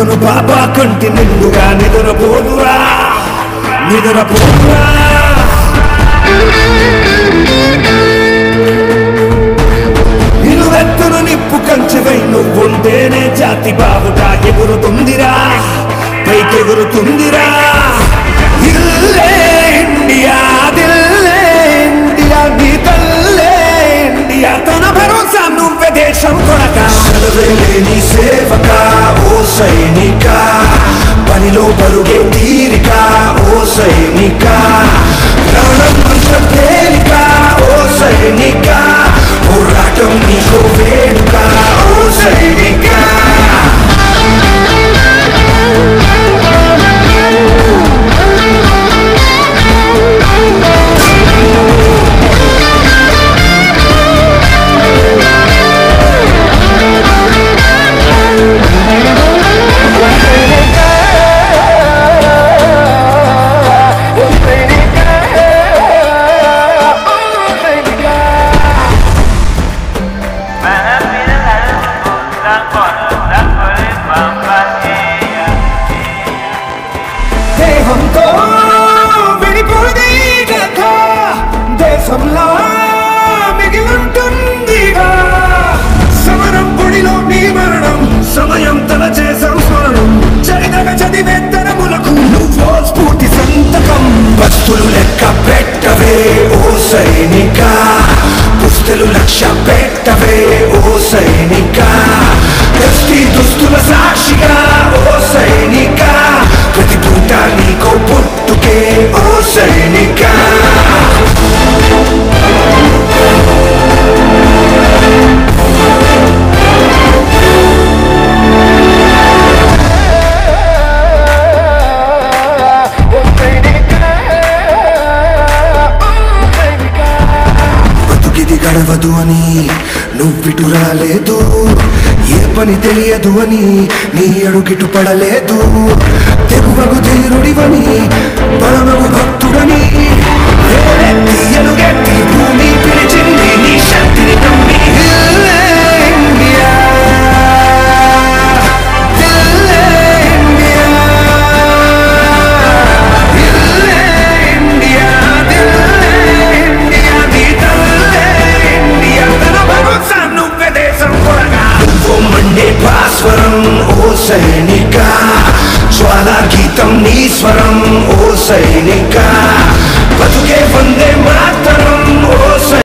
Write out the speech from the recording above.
కను బాబా కంటి నిండుగా నిద్రపోదురా నిద్రపోదురా నిలువెత్తును నిప్పు కంచెవై నువ్వుంటేనే జాతి బావుట ఎగురుతుందిరా పైకెగురుతుందిరా ఇల్లే ఇండియా దిల్లే ఇండియా నీ తల్లే ఇండియా తన భరోసా నువ్వే దేశం కొడక చదవలేని సేవక ఓ సైనిక పనిలో పరుగే తీరిక ఓ సైనిక ప్రాణం అంత తేలిక ఓ సైనిక పోరాటం నీకు వేడుక ఓ సైనిక దేహంతో విడిపోదే కథ దేశంలో మిగిలుంటుందిగా సమరం పొడిలో నీ మరణం సమయం తల చేసం స్మరణం చరితగ చదివే తరములకు నువ్వో స్ఫూర్తి సంతకం బస్తులు లెక్క పెట్టవే ఓ సైనిక పుస్తులు లక్ష్య పెట్టవే ఓ సైనిక దృష్టి దుస్తుల సాక్షిగా ఓ సైనిక ప్రతి పూట నీకో పుట్టుకే ఓ సైనిక బతుకిది గడవదు అని నువ్విటు రాలేదు ఏ పని తెలియదు అని నీ అడుగిటు పడలేదు తెగువగు ధీరుడివని పరమగు భక్తుడని వేరెత్తి ఎలుగెత్తి భూమి పిలిచింది నీ శక్తిని నమ్మి ఇల్లే ఇండియా ఇల్లే ఇండియా ఇల్లే ఇండియా దిల్లే ఇండియా నీ తల్లే ఇండియా తన భరోసా నువ్వే దేశం కొరగా నువ్వు మండే భాస్వరం ఓ సైనిక జ్వాలా గీతం నీ స్వరం ఓ సైనిక బతుకే వందే మాతరం